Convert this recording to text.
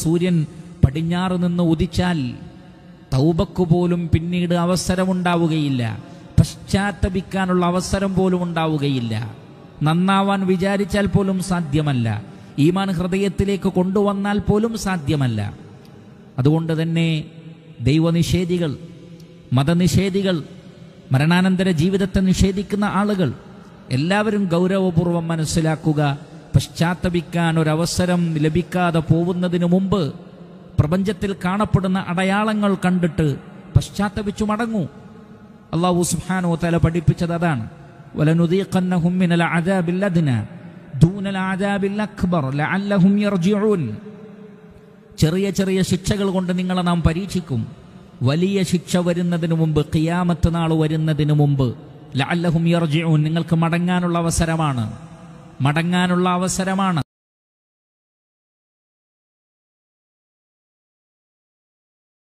സൂര്യൻ പടിഞ്ഞാറ് നിന്ന് ഉദിച്ചാൽ തൗബക്ക് പോലും പിന്നീട് അവസരമുണ്ടാവുകയില്ല പശ്ചാത്തപിക്കാനുള്ള അവസരം പോലും ഉണ്ടാവുകയില്ല നന്നാവാൻ വിചാരിച്ചാൽ പോലും സാധ്യമല്ല ഈമാൻ ഹൃദയത്തിലേക്ക് കൊണ്ടുവന്നാൽ പോലും സാധ്യമല്ല അതുകൊണ്ട് തന്നെ ദൈവനിഷേധികൾ മതനിഷേധികൾ മരണാനന്തര ജീവിതത്തെ നിഷേധിക്കുന്ന ആളുകൾ എല്ലാവരും ഗൗരവപൂർവ്വം മനസ്സിലാക്കുക പശ്ചാത്തപിക്കാൻ ഒരവസരം ലഭിക്കാതെ പോകുന്നതിനു മുമ്പ് പ്രപഞ്ചത്തിൽ കാണപ്പെടുന്ന അടയാളങ്ങൾ കണ്ടിട്ട് പശ്ചാത്തപിച്ചു മടങ്ങൂ അള്ളാഹു സുബ്ഹാനഹു വതആല പഠിപ്പിച്ചത് അതാണ് വലനുദീഖന്നഹും മിനൽ അദാബിൽ അദ്ന ദൂനൽ അദാബിൽ അക്ബർ ലഅല്ലഹും യർജിഊൻ ചെറിയ ചെറിയ ശിക്ഷകൾ കൊണ്ട് നിങ്ങളെ നാം പരീക്ഷിക്കും വലിയ ശിക്ഷ വരുന്നതിന് മുമ്പ് ഖിയാമത്ത് നാൾ വരുന്നതിന് മുമ്പ് ലഅല്ലഹും യർജിഊൻ നിങ്ങൾക്ക് മടങ്ങാനുള്ള അവസരമാണ് മടങ്ങാനുള്ള അവസരമാണ്